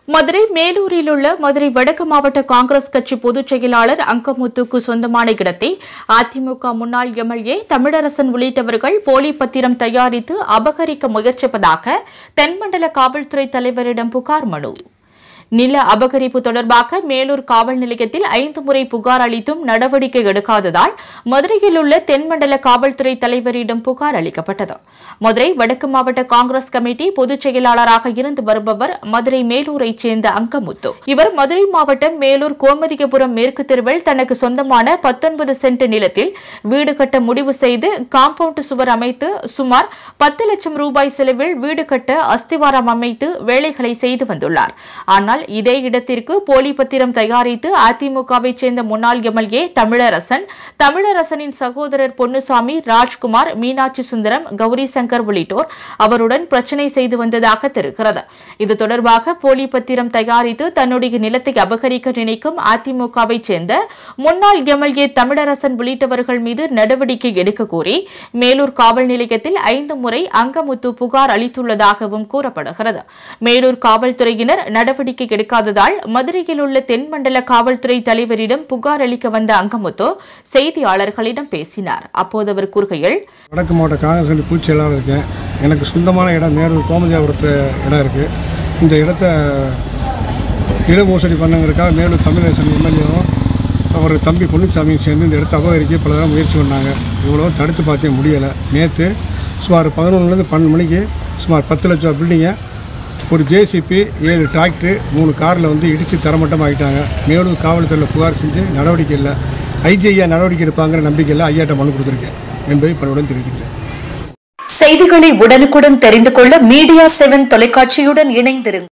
மதுரை மேலூரில் உள்ள மதுரை வடக்கு மாவட்ட காங்கிரஸ் கட்சி பொதுச் செயலாளர் அங்கமுத்துக்கு சொந்தமான இடத்தை அதிமுக முன்னாள் எம்எல்ஏ தமிழரசன் உள்ளிட்டவர்கள் போலி பத்திரம் தயாரித்து அபகரிக்க முயற்சிப்பதாக தென்மண்டல காவல்துறை தலைவரிடம் புகார் மனு நில அபகரிப்பு தொடர்பாக மேலூர் காவல் நிலையத்தில் ஐந்து முறை புகார் அளித்தும் நடவடிக்கை எடுக்காததால் மதுரையில் உள்ள தென்மண்டல காவல்துறை தலைவரிடம் புகார் அளிக்கப்பட்டது மதுரை வடக்கு மாவட்ட காங்கிரஸ் கமிட்டி பொதுச் செயலாளராக இருந்து வருபவர் மதுரை மேலூரைச் சேர்ந்த அங்கமுத்து இவர் மதுரை மாவட்டம் மேலூர் கோமதிகபுரம் மேற்கு தெருவில் தனக்கு சொந்தமான பத்தொன்பது சென்ட் நிலத்தில் வீடு கட்ட முடிவு செய்து காம்பவுண்ட் சுவர் அமைத்து சுமார் பத்து லட்சம் ரூபாய் செலவில் வீடு கட்ட அஸ்திவாரம் அமைத்து வேலைகளை செய்து வந்துள்ளார் ஆனால் இதே இடத்திற்கு போலி பத்திரம் தயாரித்து அதிமுகவைச் சேர்ந்த முன்னாள் எம்எல்ஏ தமிழரசன் தமிழரசனின் சகோதரர் பொன்னுசாமி ராஜ்குமார் மீனாட்சி சுந்தரம் கௌரி சங்கர் உள்ளிட்டோர் அவருடன் பிரச்சனை செய்து வந்ததாக தெரிகிறது இது தொடர்பாக போலி பத்திரம் தயாரித்து தன்னுடைய நிலத்தை அபகரிக்க நினைக்கும் அதிமுகவைச் சேர்ந்த முன்னாள் எம்எல்ஏ தமிழரசன் உள்ளிட்டவர்கள் மீது நடவடிக்கை எடுக்க கோரி மேலூர் காவல் நிலையத்தில் ஐந்து முறை அங்கமுத்து புகார் அளித்துள்ளதாகவும் கூறப்படுகிறது மேலூர் காவல்துறையினர் நடவடிக்கை எடுக்காததால் மதுரையில் உள்ள தென்மண்டல காவல்துறை தலைவரிடம் புகார் அளிக்க வந்த அங்கமுத்து செய்தியாளர்களிடம் பேசினார் அப்போது அவர் கூறுகையில் வடக்கு மாவட்ட காங்கிரஸ் கட்சி பொதுச் செயலாளர் இருக்கேன் எனக்கு சொந்தமான இடம் மேலூர் கோமதியாபுரத்தில் இடம் இருக்குது இந்த இடத்த இட மோசடி பண்ணுங்கிறதுக்காக மேலூர் தமிழரசன் எம்எல்ஏவும் அவர் தம்பி பொன்னுச்சாமியும் சேர்ந்து இந்த இடத்த அபகரிக்க பல தடவை முயற்சி பண்ணாங்க இவ்வளோ தடுத்து பார்த்தே முடியலை நேற்று சுமார் பதினொன்றுலேருந்து பன்னெண்டு மணிக்கு சுமார் பத்து லட்சம் பில்டிங்கை ஒரு ஜேசிபி ஏழு டிராக்டர் மூணு காரில் வந்து இடித்து தரமட்டமாகிட்டாங்க மேலூர் காவல்துறையில் புகார் செஞ்சு நடவடிக்கை இல்லை ஐஜிஐயா நடவடிக்கை எடுப்பாங்கிற நம்பிக்கையில் ஐயாட்ட மனு கொடுத்துருக்கேன் என்பதை பலருடன் தெரிவித்துக்கிறேன் செய்திகளை உடனுக்குடன் தெரிந்து கொள்ள மீடியா செவன் தொலைக்காட்சியுடன் இணைந்திருங்கள்